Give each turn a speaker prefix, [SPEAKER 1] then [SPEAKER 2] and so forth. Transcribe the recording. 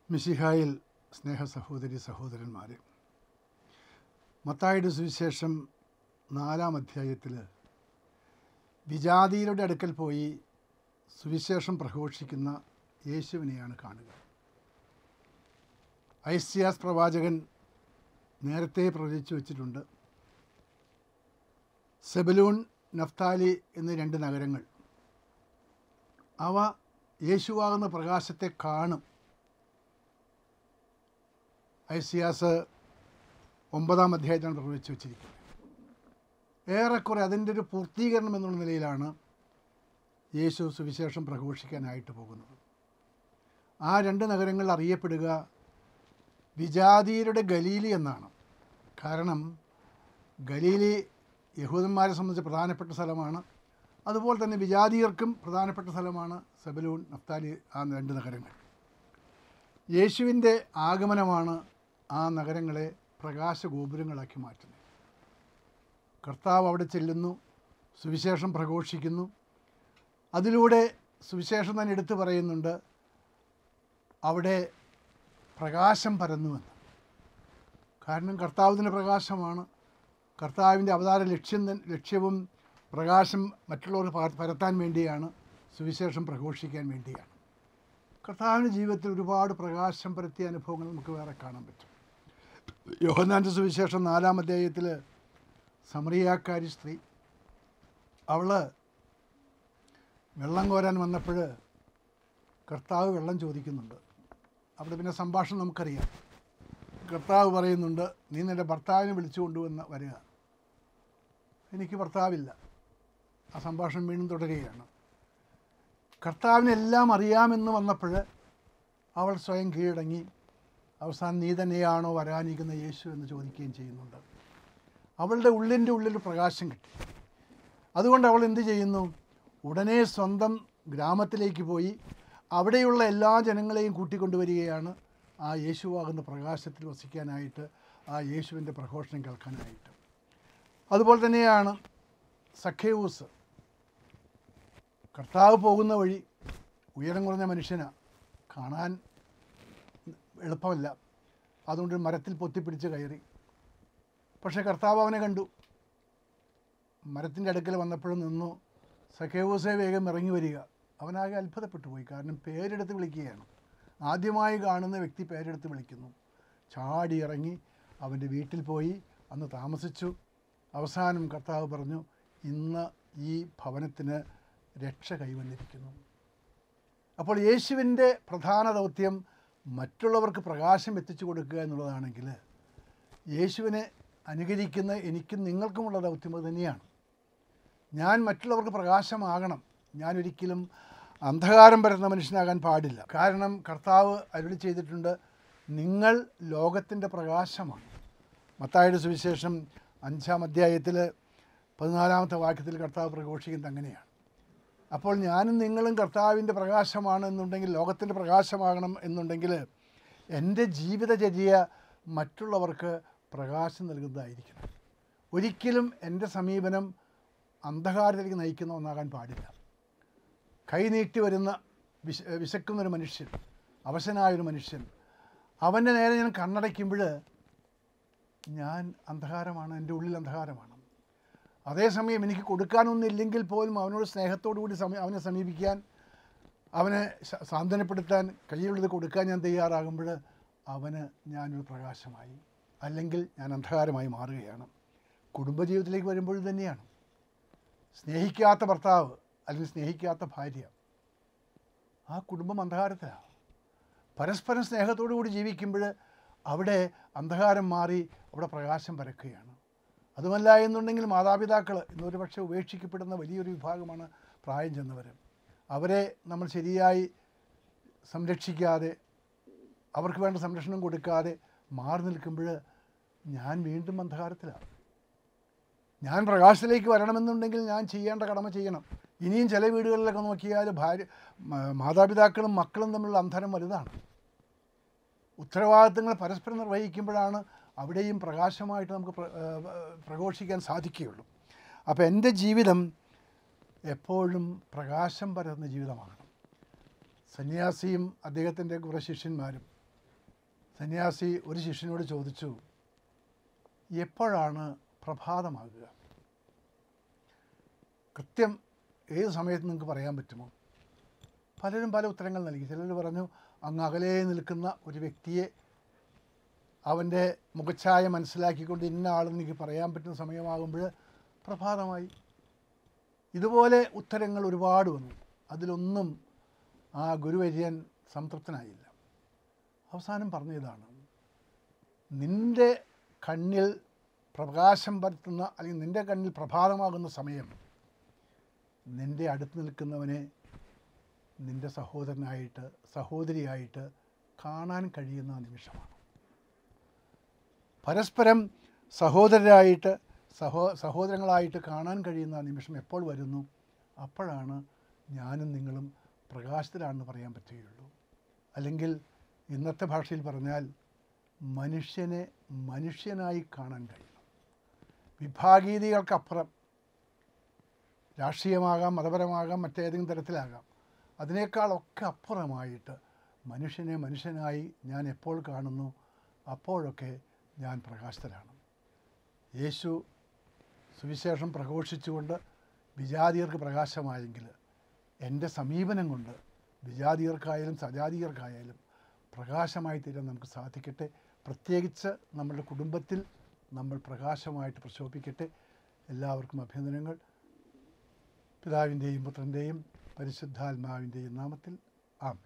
[SPEAKER 1] മിശിഹായിൽ സ്നേഹ സഹോദരി സഹോദരന്മാരെ മത്തായുടെ സുവിശേഷം നാലാം അധ്യായത്തിൽ വിജാതിയുടെ അടുക്കൽ പോയി സുവിശേഷം പ്രഘോഷിക്കുന്ന യേശുവിനെയാണ് കാണുക ഐസ്യാസ് പ്രവാചകൻ നേരത്തെ പ്രവചിച്ചു വച്ചിട്ടുണ്ട് സെബലൂൺ നഫ്താലി എന്നീ രണ്ട് നഗരങ്ങൾ അവ യേശുവാകുന്ന പ്രകാശത്തെ കാണും ഐസിയാസ് ഒമ്പതാം അധ്യായത്തിലാണ് പ്രവചിച്ചു വച്ചിരിക്കുന്നത് ഏറെക്കുറെ അതിൻ്റെ ഒരു പൂർത്തീകരണം എന്നുള്ള നിലയിലാണ് യേശു സുവിശേഷം പ്രഘോഷിക്കാനായിട്ട് പോകുന്നത് ആ രണ്ട് നഗരങ്ങൾ അറിയപ്പെടുക വിജാതീയരുടെ ഗലീലി എന്നാണ് കാരണം ഗലീലി യഹൂദന്മാരെ സംബന്ധിച്ച് പ്രധാനപ്പെട്ട സ്ഥലമാണ് അതുപോലെ തന്നെ വിജാതീയർക്കും പ്രധാനപ്പെട്ട സ്ഥലമാണ് സെബലൂൺ നഫ്താലി ആ രണ്ട് നഗരങ്ങൾ യേശുവിൻ്റെ ആഗമനമാണ് ആ നഗരങ്ങളെ പ്രകാശഗോപുരങ്ങളാക്കി മാറ്റുന്നത് കർത്താവ് അവിടെ ചെല്ലുന്നു സുവിശേഷം പ്രഘോഷിക്കുന്നു അതിലൂടെ സുവിശേഷം തന്നെ എടുത്തു പറയുന്നുണ്ട് അവിടെ പ്രകാശം പരന്നുവെന്ന് കാരണം കർത്താവിൻ്റെ പ്രകാശമാണ് കർത്താവിൻ്റെ അവതാര ലക്ഷ്യം തൻ- ലക്ഷ്യവും പ്രകാശം മറ്റുള്ളവർ പ- പരത്താൻ വേണ്ടിയാണ് സുവിശേഷം പ്രഘോഷിക്കാൻ വേണ്ടിയാണ് കർത്താവിൻ്റെ ജീവിതത്തിൽ ഒരുപാട് പ്രകാശം പരത്തിയ അനുഭവങ്ങൾ നമുക്ക് വേറെ കാണാൻ പറ്റും യോഹന്നാൻ്റെ സുവിശേഷം നാലാം അധ്യായത്തിൽ സമറിയാക്കാരി സ്ത്രീ അവൾ വെള്ളം കോരാൻ വന്നപ്പോൾ കർത്താവ് വെള്ളം ചോദിക്കുന്നുണ്ട് അവിടെ പിന്നെ സംഭാഷണം നമുക്കറിയാം കർത്താവ് പറയുന്നുണ്ട് നീ നിൻ്റെ ഭർത്താവിനെ വിളിച്ചു കൊണ്ടുവന്ന് വരിക എനിക്ക് ഭർത്താവില്ല ആ സംഭാഷണം വീണ്ടും തുടരുകയാണ് കർത്താവിനെല്ലാം അറിയാമെന്ന് വന്നപ്പോൾ അവൾ സ്വയം കീഴടങ്ങി അവസാനം നീ തന്നെയാണോ വരാനിരിക്കുന്ന യേശു എന്ന് ചോദിക്കുകയും ചെയ്യുന്നുണ്ട് അവളുടെ ഉള്ളിൻ്റെ ഉള്ളിൽ പ്രകാശം കിട്ടി അതുകൊണ്ട് അവൾ എന്ത് ചെയ്യുന്നു ഉടനെ സ്വന്തം ഗ്രാമത്തിലേക്ക് പോയി അവിടെയുള്ള എല്ലാ ജനങ്ങളെയും കൂട്ടിക്കൊണ്ടുവരികയാണ് ആ യേശുവാകുന്ന പ്രകാശത്തിൽ വസിക്കാനായിട്ട് ആ യേശുവിൻ്റെ പ്രഘോഷണം കേൾക്കാനായിട്ട് അതുപോലെ തന്നെയാണ് സഖേവൂസ് കർത്താവ് പോകുന്ന വഴി ഉയരം കുറഞ്ഞ മനുഷ്യനാണ് കാണാൻ എളുപ്പമല്ല അതുകൊണ്ട് ഒരു മരത്തിൽ പൊത്തിപ്പിടിച്ച് കയറി പക്ഷേ കർത്താവ് അവനെ കണ്ടു മരത്തിൻ്റെ അടുക്കൽ വന്നപ്പോഴും നിന്നു സഖേവൂസെ വേഗം ഇറങ്ങി വരിക അവനാകെ അത്ഭുതപ്പെട്ടു പോയി കാരണം പേരെടുത്ത് വിളിക്കുകയാണ് ആദ്യമായി കാണുന്ന വ്യക്തി പേരെടുത്ത് വിളിക്കുന്നു ചാടി ഇറങ്ങി അവൻ്റെ വീട്ടിൽ പോയി അന്ന് താമസിച്ചു അവസാനം കർത്താവ് പറഞ്ഞു ഇന്ന് ഈ ഭവനത്തിന് രക്ഷ കൈവന്നിരിക്കുന്നു അപ്പോൾ യേശുവിൻ്റെ പ്രധാന ദൗത്യം മറ്റുള്ളവർക്ക് പ്രകാശം എത്തിച്ചു കൊടുക്കുക എന്നുള്ളതാണെങ്കിൽ യേശുവിനെ അനുകരിക്കുന്ന എനിക്കും നിങ്ങൾക്കുമുള്ള ദൗത്യം അത് തന്നെയാണ് ഞാൻ മറ്റുള്ളവർക്ക് പ്രകാശമാകണം ഞാൻ ഒരിക്കലും അന്ധകാരം പരന്ന മനുഷ്യനാകാൻ പാടില്ല കാരണം കർത്താവ് അരുളി ചെയ്തിട്ടുണ്ട് നിങ്ങൾ ലോകത്തിൻ്റെ പ്രകാശമാണ് മത്തായുടെ സുവിശേഷം അഞ്ചാം അധ്യായത്തിൽ പതിനാലാമത്തെ വാക്യത്തിൽ കർത്താവ് പ്രഘോഷിക്കുന്നത് അങ്ങനെയാണ് അപ്പോൾ ഞാനും നിങ്ങളും കർത്താവിൻ്റെ പ്രകാശമാണ് എന്നുണ്ടെങ്കിൽ ലോകത്തിൻ്റെ പ്രകാശമാകണം എന്നുണ്ടെങ്കിൽ എൻ്റെ ജീവിതചര്യ മറ്റുള്ളവർക്ക് പ്രകാശം നൽകുന്നതായിരിക്കണം ഒരിക്കലും എൻ്റെ സമീപനം അന്ധകാരത്തിലേക്ക് നയിക്കുന്ന ഒന്നാകാൻ പാടില്ല കൈനീട്ടി വരുന്ന വിശ വിശക്കുന്നൊരു മനുഷ്യൻ അവശനായൊരു മനുഷ്യൻ അവൻ്റെ നേരെ ഞാൻ കണ്ണടയ്ക്കുമ്പോൾ ഞാൻ അന്ധകാരമാണ് എൻ്റെ ഉള്ളിൽ അന്ധകാരമാണ് അതേസമയം എനിക്ക് കൊടുക്കാനൊന്നുമില്ലെങ്കിൽ പോലും അവനോട് സ്നേഹത്തോടു കൂടി സമയ അവനെ സമീപിക്കാൻ അവനെ ശ- സാന്ത്വനപ്പെടുത്താൻ കയ്യിലുള്ളത് കൊടുക്കാൻ ഞാൻ തയ്യാറാകുമ്പോൾ അവന് ഞാനൊരു പ്രകാശമായി അല്ലെങ്കിൽ ഞാൻ അന്ധകാരമായി മാറുകയാണ് കുടുംബജീവിതത്തിലേക്ക് വരുമ്പോൾ തന്നെയാണ് സ്നേഹിക്കാത്ത ഭർത്താവ് അല്ലെങ്കിൽ സ്നേഹിക്കാത്ത ഭാര്യ ആ കുടുംബം അന്ധകാരത്തിലാണ് പരസ്പരം സ്നേഹത്തോടു കൂടി ജീവിക്കുമ്പോൾ അവിടെ അന്ധകാരം മാറി അവിടെ പ്രകാശം പരക്കുകയാണ് അതുമല്ല എന്നുണ്ടെങ്കിൽ മാതാപിതാക്കൾ ഇന്നൊരു പക്ഷേ ഉപേക്ഷിക്കപ്പെടുന്ന വലിയൊരു വിഭാഗമാണ് പ്രായം ചെന്നവർ അവരെ നമ്മൾ ശരിയായി സംരക്ഷിക്കാതെ അവർക്ക് വേണ്ട സംരക്ഷണം കൊടുക്കാതെ മാറി നിൽക്കുമ്പോൾ ഞാൻ വീണ്ടും അന്ധകാരത്തിലാണ് ഞാൻ പ്രകാശത്തിലേക്ക് വരണമെന്നുണ്ടെങ്കിൽ ഞാൻ ചെയ്യേണ്ട കടമ ചെയ്യണം ഇനിയും ചില വീടുകളിലൊക്കെ നോക്കിയാൽ ഭാര്യ മ- മാതാപിതാക്കളും മക്കളും തമ്മിലുള്ള അന്തരം വലുതാണ് ഉത്തരവാദിത്തങ്ങൾ പരസ്പരം നിർവഹിക്കുമ്പോഴാണ് അവിടെയും പ്രകാശമായിട്ട് നമുക്ക് പ്ര- ഏഹ് പ്രഘോഷിക്കാൻ സാധിക്കുകയുള്ളൂ അപ്പോൾ എൻ്റെ ജീവിതം എപ്പോഴും പ്രകാശം പരന്ന ജീവിതമാകണം സന്യാസിയും അദ്ദേഹത്തിൻ്റെ കുറേ ശിഷ്യന്മാരും സന്യാസി ഒരു ശിഷ്യനോട് ചോദിച്ചു എപ്പോഴാണ് പ്രഭാതമാകുക കൃത്യം ഏത് സമയത്ത് നിങ്ങൾക്ക് പറയാൻ പറ്റുമോ പലരും പല ഉത്തരങ്ങൾ നൽകി ചിലർ പറഞ്ഞു അങ്ങ് അകലെ നിൽക്കുന്ന ഒരു വ്യക്തിയെ അവൻ്റെ മുഖച്ഛായ മനസ്സിലാക്കിക്കൊണ്ട് ഇന്ന ആളെന്ന് എനിക്ക് പറയാൻ പറ്റുന്ന സമയമാകുമ്പോൾ പ്രഭാതമായി ഇതുപോലെ ഉത്തരങ്ങൾ ഒരുപാട് വന്നു അതിലൊന്നും ആ ഗുരുവര്യൻ സംതൃപ്തനായില്ല അവസാനം പറഞ്ഞതാണ് നിൻ്റെ കണ്ണിൽ പ്രകാശം പരത്തുന്ന അല്ലെങ്കിൽ നിൻ്റെ കണ്ണിൽ പ്രഭാതമാകുന്ന സമയം നിൻ്റെ അടുത്ത് നിൽക്കുന്നവനെ നിൻ്റെ സഹോദരനായിട്ട് സഹോദരിയായിട്ട് കാണാൻ കഴിയുന്ന നിമിഷമാണ് പരസ്പരം സഹോദരരായിട്ട് സഹോ സഹോദരങ്ങളായിട്ട് കാണാൻ കഴിയുന്ന നിമിഷം എപ്പോൾ വരുന്നു അപ്പോഴാണ് ഞാനും നിങ്ങളും പ്രകാശത്തിലാണെന്ന് പറയാൻ പറ്റുകയുള്ളൂ അല്ലെങ്കിൽ ഇന്നത്തെ ഭാഷയിൽ പറഞ്ഞാൽ മനുഷ്യനെ മനുഷ്യനായി കാണാൻ കഴിയണം വിഭാഗീയതകൾക്കപ്പുറം രാഷ്ട്രീയമാകാം മതപരമാകാം മറ്റേതെങ്കിലും തരത്തിലാകാം അതിനേക്കാളൊക്കെ അപ്പുറമായിട്ട് മനുഷ്യനെ മനുഷ്യനായി ഞാൻ എപ്പോൾ കാണുന്നു അപ്പോഴൊക്കെ ഞാൻ പ്രകാശത്തിലാണ് യേശു സുവിശേഷം പ്രഘോഷിച്ചുകൊണ്ട് വിജാതിയർക്ക് പ്രകാശമായെങ്കിൽ എൻ്റെ സമീപനം കൊണ്ട് വിജാതിയർക്കായാലും സജാതിയർക്കായാലും പ്രകാശമായി തീരാൻ നമുക്ക് സാധിക്കട്ടെ പ്രത്യേകിച്ച് നമ്മുടെ കുടുംബത്തിൽ നമ്മൾ പ്രകാശമായിട്ട് പ്രശോഭിക്കട്ടെ എല്ലാവർക്കും അഭിനന്ദനങ്ങൾ പിതാവിൻ്റെയും പുത്രൻ്റെയും പരിശുദ്ധാത്മാവിൻ്റെയും നാമത്തിൽ ആമേൻ